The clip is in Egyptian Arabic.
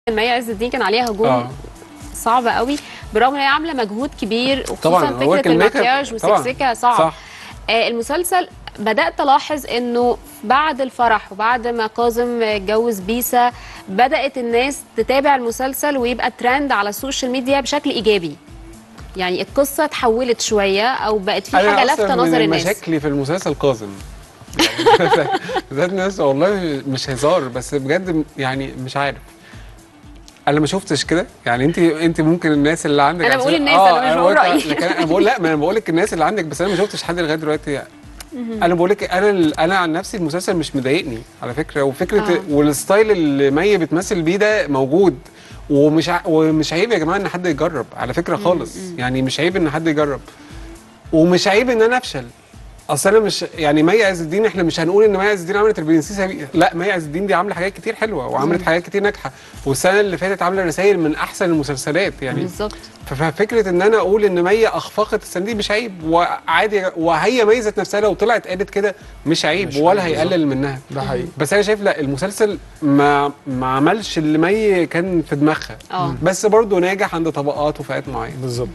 مي عز الدين كان عليها هجوم اه صعب قوي برغم ان هي عامله مجهود كبير طبعاً، وخصوصا هو فكره كان ميك اب. المكياج طبعاً. وسكسكه صعب صح آه، المسلسل بدات الاحظ انه بعد الفرح وبعد ما كاظم اتجوز بيسا بدات الناس تتابع المسلسل ويبقى ترند على السوشيال ميديا بشكل ايجابي يعني القصه اتحولت شويه او بقت في أنا حاجه أصلاً لافته من نظر الناس مشاكلي في المسلسل كاظم يعني ذات ناس والله مش هزار بس بجد يعني مش عارف انا ما شفتش كده يعني انت انت ممكن الناس اللي عندك أنا عشان- بقول الناس، أنا مش بقول قلت- رأيي. لكن انا بقول لا ما انا بقول لك الناس اللي عندك بس انا ما شفتش حد لغايه دلوقتي انا بقول لك انا انا عن نفسي المسلسل مش مضايقني على فكره وفكره آه. والستايل اللي مي بتمثل بيه ده موجود ومش ع... ومش عيب يا جماعه ان حد يجرب على فكره خالص يعني مش عيب ان حد يجرب ومش عيب ان انا افشل اصل انا مش يعني مي عز الدين احنا مش هنقول ان مي عز الدين عملت البرنسيسه بي... لا مي عز الدين دي عامله حاجات كتير حلوه وعملت حاجات كتير ناجحه والسنه اللي فاتت عامله رسائل من احسن المسلسلات يعني بالظبط ففكره ان انا اقول ان مي اخفقت السنه دي مش عيب وعادي وهي مي ذات نفسها لو طلعت قالت كده مش عيب مش ولا عيب هيقلل منها ده حقيقي بس انا شايف لا المسلسل ما ما عملش اللي مي كان في دماغها اه بس برضه ناجح عند طبقات وفئات معينه بالظبط